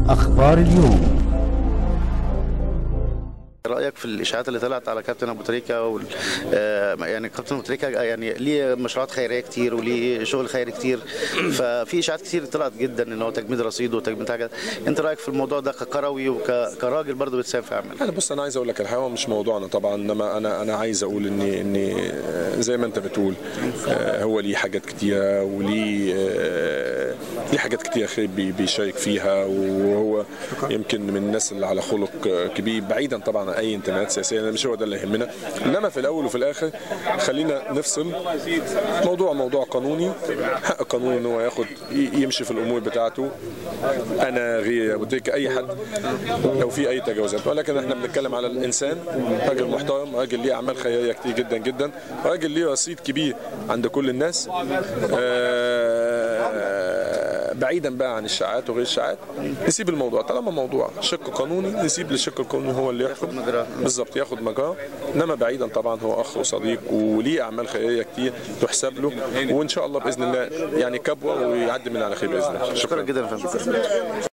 أخبار اليوم رايك في الاشاعات اللي طلعت على كابتن ابو تريكه وال... آه، يعني كابتن ابو تريكه يعني ليه مشروعات خيريه كتير وليه شغل خيري كتير ففي اشاعات كتير طلعت جدا ان هو تجميد رصيد وتجميد حاجه انت رايك في الموضوع ده ككروي وكراجل برضه بتساهم في عمل انا بص انا عايز اقول لك الحقيقه هو مش موضوعنا طبعا انما انا انا عايز اقول ان ان زي ما انت بتقول آه، هو ليه حاجات كتيره وليه آه، ليه حاجات كتيره خير بي- بيشارك فيها وهو يمكن من الناس اللي على خلق آه، كبير بعيدا طبعا عن اي انتماءات سياسيه لأن مش هو ده اللي يهمنا انما في الاول وفي الاخر خلينا نفصل موضوع موضوع قانوني حق القانون ان هو ياخد ي- يمشي في الامور بتاعته انا غير ابو تريكه اي حد لو في اي تجاوزات ولكن احنا بنتكلم على الانسان راجل محترم راجل ليه اعمال خيريه كتير جدا جدا راجل ليه رصيد كبير عند كل الناس آه، بعيدا بقى عن الشائعات وغير الشائعات نسيب الموضوع طالما موضوع شق قانوني نسيب للشق القانوني هو اللي يحكم مجراه. بالظبط ياخد مجراه انما بعيدا طبعا هو اخ وصديق وليه اعمال خيريه كتير تحسب له وان شاء الله باذن الله يعني كبوه ويعدي من على خير باذن الله شكرا جدا يا فندم